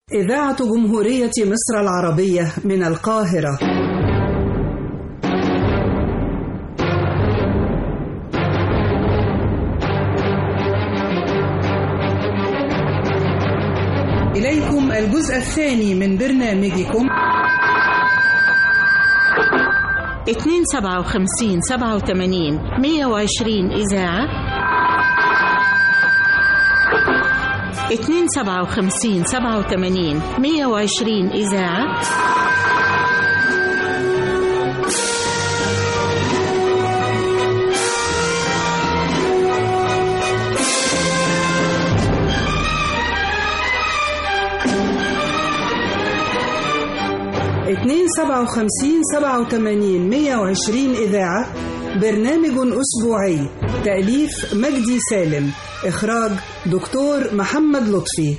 إذاعة جمهورية مصر العربية من القاهرة إليكم الجزء الثاني من برنامجكم 257 87 120 إذاعة 257 87 120 إذاعة اتنين سبعة وخمسين سبعة وتمانين مية وعشرين إذاعة برنامج أسبوعي تأليف مجدي سالم إخراج دكتور محمد لطفي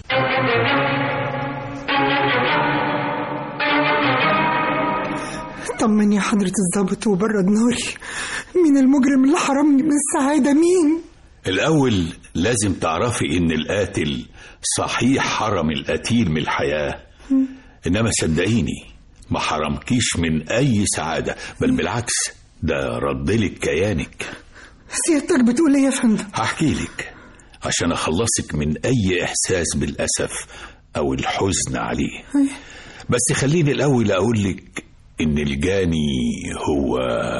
طمني يا حضرة الضابط وبرد ناري مين المجرم اللي حرمني من السعادة مين؟ الأول لازم تعرفي إن القاتل صحيح حرم القتيل من الحياة إنما صدقيني ما حرمكيش من أي سعادة بل بالعكس ده ردلك كيانك سيادتك بتقول ايه يا فندم؟ هحكي لك عشان أخلصك من أي إحساس بالأسف أو الحزن عليه بس خليني الأول أقول لك إن الجاني هو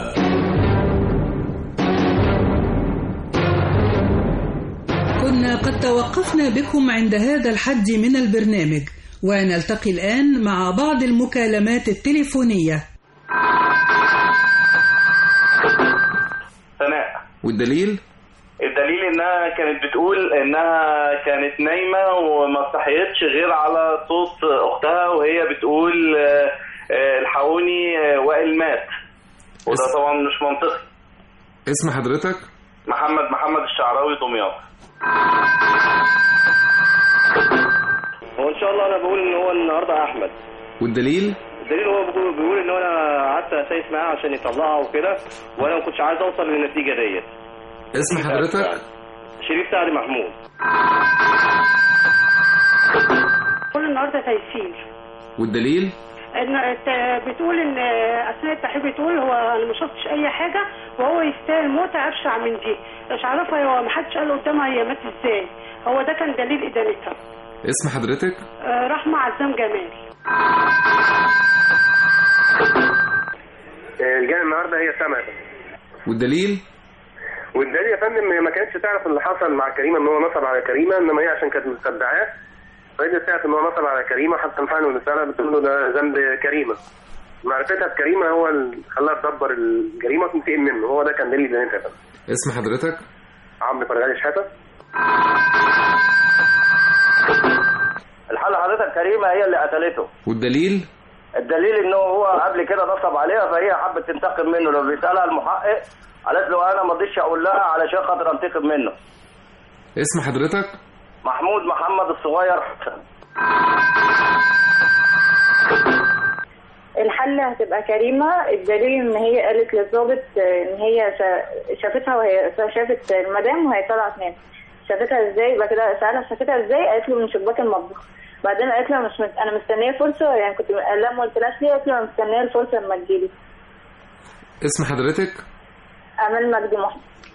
كنا قد توقفنا بكم عند هذا الحد من البرنامج ونلتقي الآن مع بعض المكالمات التليفونية سناء والدليل الدليل انها كانت بتقول انها كانت نايمه وما صحيتش غير على صوت اختها وهي بتقول آه، آه، الحقوني آه، وائل مات وده اس- طبعا مش منطقي اسم حضرتك محمد محمد الشعراوي دمياط هو ان شاء الله انا بقول ان هو النهارده احمد والدليل الدليل هو بيقول, بيقول ان هو انا قعدت اسايس معاه عشان يطلعها وكده وانا ما كنتش عايز اوصل للنتيجه ديت اسم حضرتك شريف سعد محمود كل النهارده تيسير والدليل ان الت- بتقول ان اثناء التحقيق بتقول هو انا ما شفتش اي حاجه وهو يستاهل موتة ابشع من دي مش عارفه هو ما حدش قال قدامها هي مات ازاي هو ده كان دليل ادانتها اسم حضرتك آه، رحمه عزام جمال الجانب النهارده هي سما والدليل والدليل يا فندم هي ما كانتش تعرف اللي حصل مع كريمه ان هو نصب على كريمه انما هي عشان كانت مستدعاه فهي سمعت ان هو نصب على كريمه حتى محل الرساله بتقول له ده ذنب كريمه معرفتها بكريمه هو اللي خلاها تدبر الجريمه وتنتقم منه هو ده كان دليل ادانتها يا فندم اسم حضرتك عمرو فرغالي شحاته الحل حضرتك كريمه هي اللي قتلته والدليل الدليل انه هو قبل كده نصب عليها فهي حبت تنتقم منه لو بيسالها المحقق قالت له انا ما رضيتش اقول لها علشان خاطر انتقم منه اسم حضرتك محمود محمد الصغير حسن الحل هتبقى كريمه الدليل ان هي قالت للظابط ان هي شافتها وهي شافت المدام وهي طالعه تنام شافتها ازاي بعد كده سالها شافتها ازاي قالت له من شباك المطبخ بعدين قالت له مش مت... انا مستنيه فرصه يعني كنت قال لها ما قلتلهاش ليه قالت له انا مستنيه الفرصه لما تجيلي اسم حضرتك امال مجدي محسن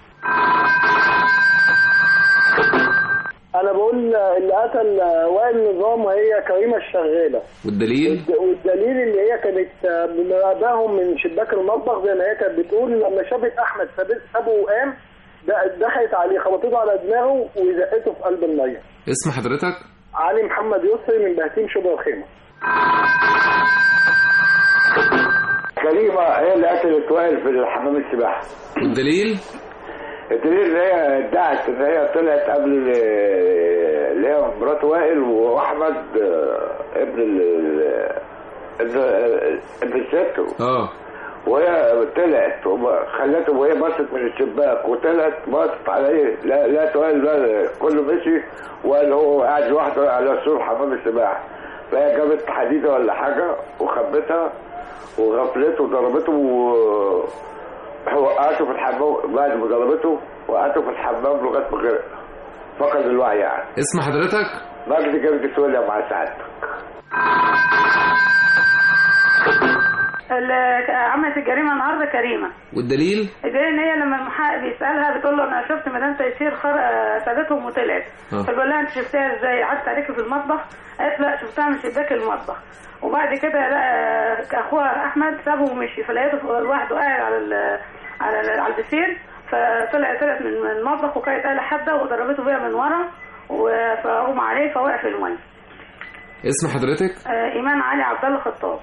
انا بقول اللي قتل وائل نظام وهي كريمه الشغاله والدليل والدليل اللي هي كانت مراقباهم من شباك المطبخ زي ما هي كانت بتقول لما شافت احمد ساب- سابه وقام د- دخلت عليه خبطته على دماغه وزقته في قلب الميه اسم حضرتك علي محمد يسري من بهتيم شبه الخيمه كريمة هي اللي قتلت وائل في حمام السباحة والدليل الدليل ان هي ادعت ان هي طلعت قبل ال- اللي هي مرات وائل واحمد آه، ابن ال- ابن ابن الست اه وهي طلعت وب- خلته وهي بصت من الشباك وطلعت بصت على ايه لا لا سؤال لا كله مشي وقال هو قاعد لوحده على سور حمام السباحه فهي جابت حديده ولا حاجه وخبتها وغفلته وضربته و- وقعته في الحمام بعد ما ضربته وقعته في الحمام لغايه ما غرق فقد الوعي يعني اسم حضرتك مجدي جرجس ويليام مع سعادتك اللي عملت الجريمه النهارده كريمه والدليل الدليل ان هي لما المحقق بيسالها بتقول له انا شفت مدام تيسير خر... آه، سابتهم وطلعت آه. فبيقول لها انت شفتها ازاي عدت عليكي في المطبخ قالت لا شفتها من شباك المطبخ وبعد كده لقى اخوها احمد سابه ومشي فلقيته لوحده قاعد على ال... على ال... على البسين فطلع طلعت من من المطبخ وكانت قايله حده وضربته بيها من ورا و- فاغمى عليه فوقع في الميه اسم حضرتك آه، ايمان علي عبد الله خطاب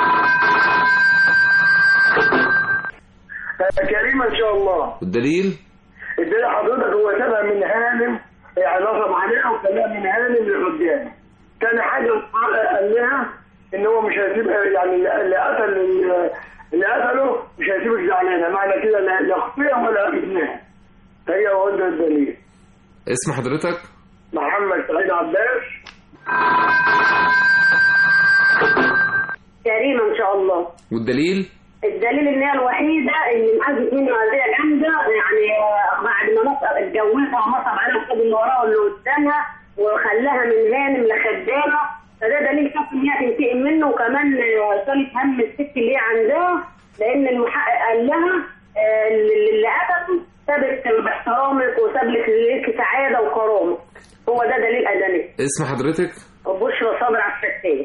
كريمه ان شاء الله والدليل الدليل حضرتك هو سابها من هانم يعني نصب عليها وخلاها من هانم لقدام تاني حاجه قال لها ان هو مش هيسيبها يعني اللي قتل اللي قتله مش هيسيبك زعلانه معنى كده لا لا اختها ولا ابنها فهي هو ده الدليل اسم حضرتك محمد سعيد عباس كريمه ان شاء الله والدليل الدليل ان هي الوحيده اللي انحازت منه اذيه جامده يعني آه، بعد ما نصب اتجوزها ونصب عليها الخد اللي وراها واللي قدامها وخلاها من هانم لخدامه فده دليل كافي ان هي تنتقم منه وكمان آه، شالت هم الست اللي هي عندها لان المحقق قال لها آه، اللي اللي قتله سابك باحترامك وساب لك ليك سعاده وكرامه هو ده دليل ادمي اسم حضرتك وبشرى صابر على الفتاة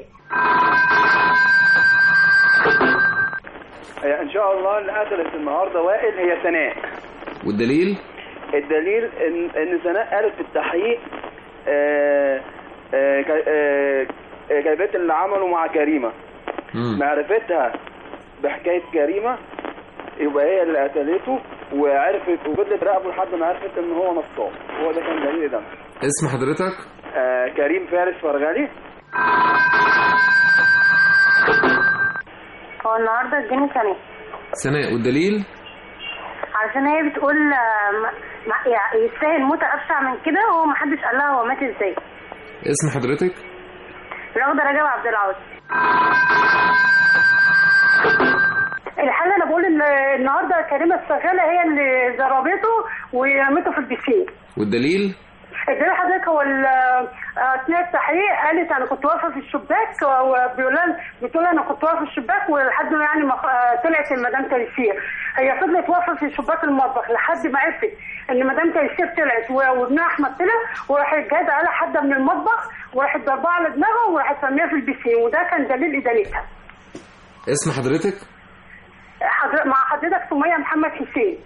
هي ان شاء الله اللي قتلت النهارده وائل هي سناء والدليل الدليل ان ان سناء قالت في التحقيق آه، آه، ك- آه، آه، جايبت اللي عمله مع كريمه معرفتها بحكايه كريمه يبقى هي اللي قتلته وعرفت وفضلت راقبه لحد ما عرفت ان هو نصاب هو ده كان دليل ده اسم حضرتك آه كريم فارس فرغلي هو النهارده الجنيه كان سناء والدليل علشان هي بتقول آه، ما- ما- يعني يستاهل موتة أبشع من كده وهو محدش قال لها هو مات ازاي اسم حضرتك رغدة رجب عبد العوض الحالة أنا بقول إن النهارده كريمة الشغالة هي اللي ضربته ورمته في البسين والدليل الدليل حضرتك هو ال- اثناء التحقيق قالت انا كنت واقفه في الشباك وبيقول لها بتقول انا كنت واقفه في الشباك ولحد ما يعني ما خ- طلعت المدام تيسير هي فضلت واقفه في شباك المطبخ لحد ما عرفت ان مدام تيسير طلعت و- وابنها احمد طلع وراحت جايبه على حد من المطبخ وراحت ضربها على دماغها وراحت رميها في البسين وده كان دليل ادانتها اسم حضرتك حضر... مع حضرتك سميه محمد حسين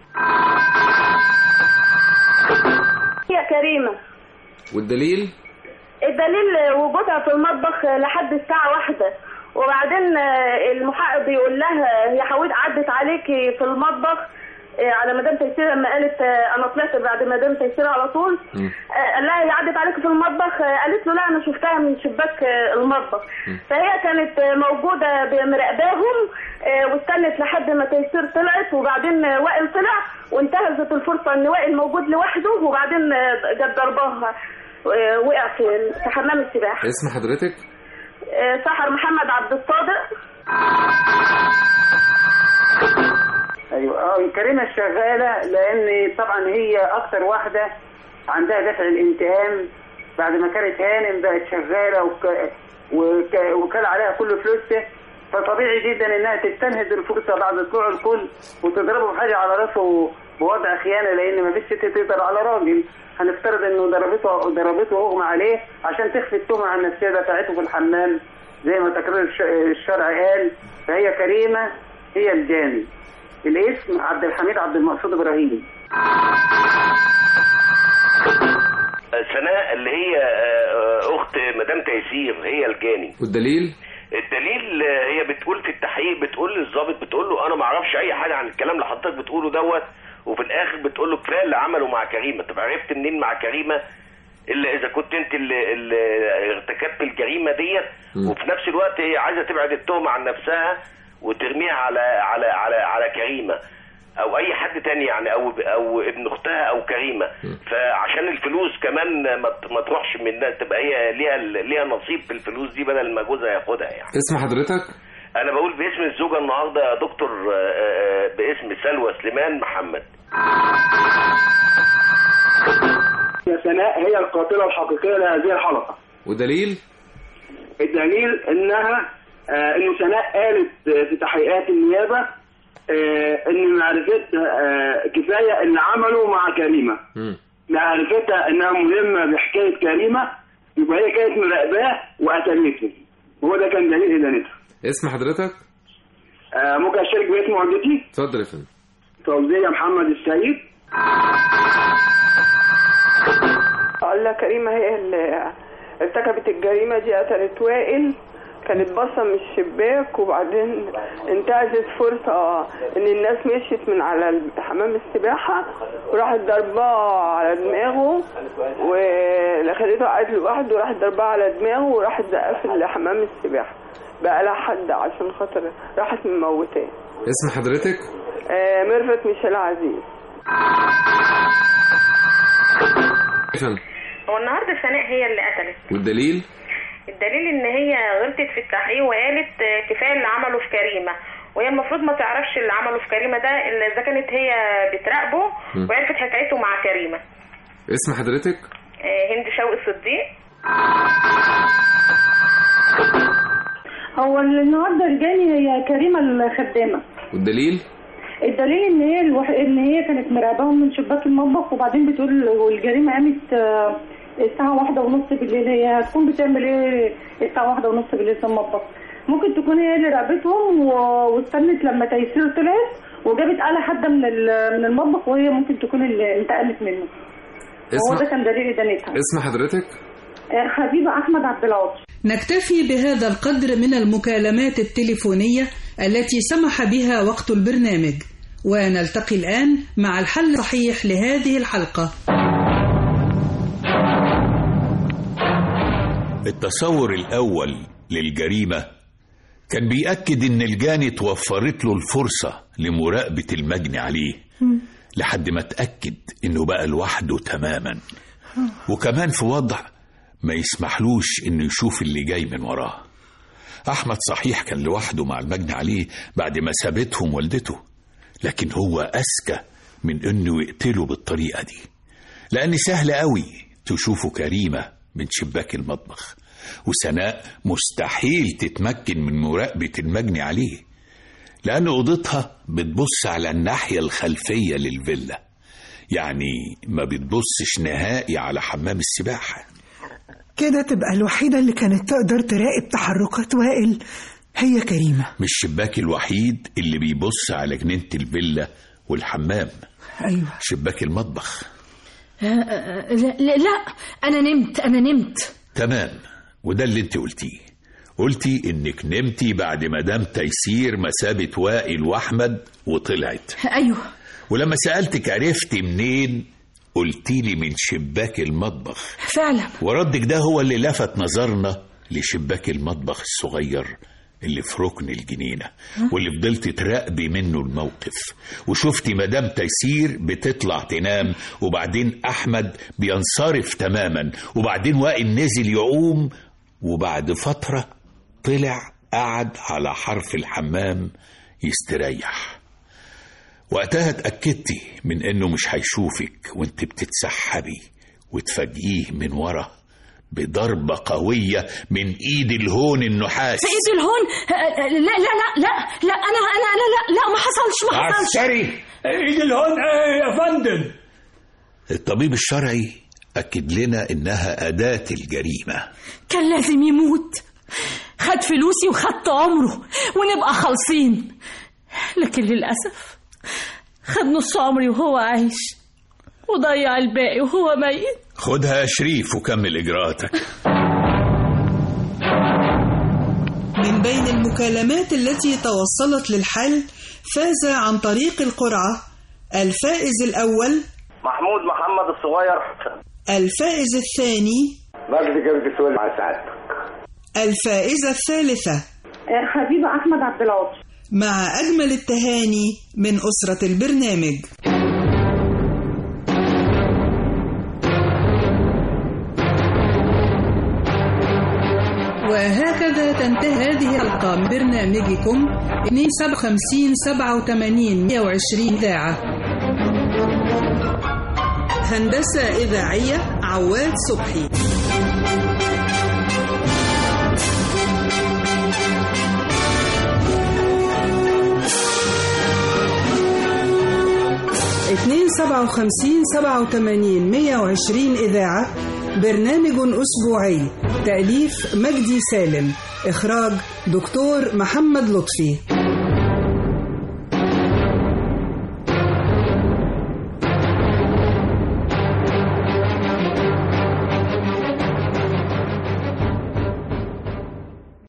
يا كريمة والدليل الدليل وجودها في المطبخ لحد الساعة واحدة وبعدين آه، المحقق بيقول لها هي حاولت عدت عليكي في المطبخ آه، على مدام تيسير لما قالت آه، انا طلعت بعد مدام تيسير على طول آه، قال لها هي عدت عليكي في المطبخ آه، قالت له لا انا شفتها من شباك آه، المطبخ فهي كانت آه، موجودة مراقباهم آه، واستنت لحد ما تيسير طلعت وبعدين آه، وائل طلع وانتهزت الفرصة ان وائل موجود لوحده وبعدين آه، جت ضرباها آه، وقع في في حمام السباحة اسم حضرتك آه، سحر محمد عبد الصادق ايوه اه كريمه الشغاله لان طبعا هي اكتر واحده عندها دفع الانتقام بعد ما كانت هانم بقت شغاله وك... وك... وكان عليها كل فلوسها فطبيعي جدا انها تستنهز الفرصه بعد طلوع الكل وتضربه بحاجه على راسه بوضع خيانه لان ما فيش ست تقدر على راجل هنفترض انه ضربته ضربته واغمى عليه عشان تخفي التهمه عن نفسها دفعته في الحمام زي ما تقرير الش- الشرع قال فهي كريمه هي الجاني الاسم عبد الحميد عبد المقصود ابراهيم سناء اللي هي آه، اخت مدام تيسير هي الجاني والدليل الدليل آه، هي بتقول في التحقيق بتقول للظابط بتقول له انا ما اعرفش اي حاجه عن الكلام اللي حضرتك بتقوله دوت وفي الاخر بتقول له كفايه اللي عمله مع كريمه طب عرفت منين مع كريمه الا اذا كنت انت اللي, اللي ارتكبت الجريمه ديت وفي نفس الوقت هي عايزه تبعد التهمه عن نفسها وترميها على على على على كريمه او اي حد تاني يعني او او ابن اختها او كريمه فعشان الفلوس كمان ما ت- ما تروحش منها تبقى هي ليها ليها نصيب في الفلوس دي بدل ما جوزها ياخدها يعني اسم حضرتك انا بقول باسم الزوجه النهارده يا دكتور آه، آه، باسم سلوى سليمان محمد يا سناء هي القاتله الحقيقيه لهذه الحلقه ودليل الدليل انها آه انه سناء قالت آه، في تحقيقات النيابه آه ان معرفتها آه كفايه اللي عمله مع كريمه معرفتها انها ملمه بحكايه كريمه يبقى هي كانت مراقباه وقتلته وهو ده كان دليل ادانتها اسم حضرتك آه ممكن اشارك باسم والدتي اتفضل يا فندم فوزيه محمد السيد الله كريمة هي اللي ارتكبت الجريمة دي قتلت وائل كانت باصة من الشباك وبعدين انتهزت فرصة ان الناس مشيت من على حمام السباحة وراحت ضرباه على دماغه ولخدته قعد لوحده وراحت ضرباه على دماغه وراحت زقاه في حمام السباحة بقى لها حد عشان خاطر راحت مموتاه اسم حضرتك آه ميرفت ميشيل عزيز يا فندم هو النهارده سناء هي اللي قتلت والدليل الدليل ان هي غلطت في التحقيق وقالت آه، كفايه اللي عمله في كريمه وهي المفروض ما تعرفش اللي عمله في كريمه ده الا اذا كانت هي بتراقبه مم. وعرفت حكايته مع كريمه اسم حضرتك آه، هند شوقي صديق هو النهارده الجاني هي كريمه الخدامه والدليل الدليل ان هي الوح... ان هي كانت مراقباهم من شباك المطبخ وبعدين بتقول والجريمه قامت آه، الساعه واحدة ونص بالليل هي هتكون بتعمل ايه الساعه واحدة ونص بالليل في المطبخ ممكن تكون هي اللي راقبتهم و... واستنت لما تيسير طلعت وجابت آلة حادة من ال... من المطبخ وهي ممكن تكون اللي انتقلت منه هو اسم ده كان دليل ادانتها اسم حضرتك آه، حبيبه احمد عبد العاطي نكتفي بهذا القدر من المكالمات التليفونية التي سمح بها وقت البرنامج ونلتقي الآن مع الحل الصحيح لهذه الحلقة التصور الأول للجريمة كان بيأكد إن الجاني توفرت له الفرصة لمراقبة المجني عليه لحد ما اتأكد إنه بقى لوحده تماما وكمان في وضع ما يسمحلوش إنه يشوف اللي جاي من وراه أحمد صحيح كان لوحده مع المجني عليه بعد ما سابتهم والدته لكن هو أذكى من إنه يقتله بالطريقة دي لأن سهل قوي تشوفوا كريمة من شباك المطبخ وسناء مستحيل تتمكن من مراقبة المجني عليه لأن أوضتها بتبص على الناحية الخلفية للفيلا يعني ما بتبصش نهائي على حمام السباحة كده تبقى الوحيدة اللي كانت تقدر تراقب تحركات وائل هي كريمة مش الشباك الوحيد اللي بيبص على جنينة الفيلا والحمام أيوة شباك المطبخ آه، آه، لا, لا, لا أنا نمت أنا نمت تمام وده اللي انت قلتيه قلتي انك نمتي بعد ما دام تيسير ما سابت وائل واحمد وطلعت أيوه ولما سألتك عرفت منين قلتي لي من شباك المطبخ فعلا وردك ده هو اللي لفت نظرنا لشباك المطبخ الصغير اللي في ركن الجنينة واللي فضلت تراقبي منه الموقف وشفتي مدام تيسير بتطلع تنام وبعدين أحمد بينصرف تماما وبعدين وائل نزل يقوم وبعد فترة طلع قعد على حرف الحمام يستريح وقتها اتأكدتي من انه مش هيشوفك وانت بتتسحبي وتفاجئيه من ورا بضربة قوية من ايد الهون النحاس في ايد الهون آه، آه، لا لا لا لا لا انا انا انا لا لا ما حصلش ما حصلش عسكري ايد الهون ايه يا فندم الطبيب الشرعي أكد لنا إنها أداة الجريمة كان لازم يموت خد فلوسي وخدت عمره ونبقى خالصين لكن للأسف خد نص عمري وهو عايش وضيع الباقي وهو ميت خدها يا شريف وكمل إجراءاتك من بين المكالمات التي توصلت للحل فاز عن طريق القرعة الفائز الأول محمود محمد الصغير الفائز الثاني مجدي كانت تسوي مع سعادتك الفائزة الثالثة آه، حبيبه احمد عبد العاطي مع أجمل التهاني من أسرة البرنامج وهكذا تنتهي هذه الحلقة من برنامجكم 57 87 120 إذاعة هندسة إذاعية عواد صبحي 257 87 120 إذاعة برنامج أسبوعي تأليف مجدي سالم إخراج دكتور محمد لطفي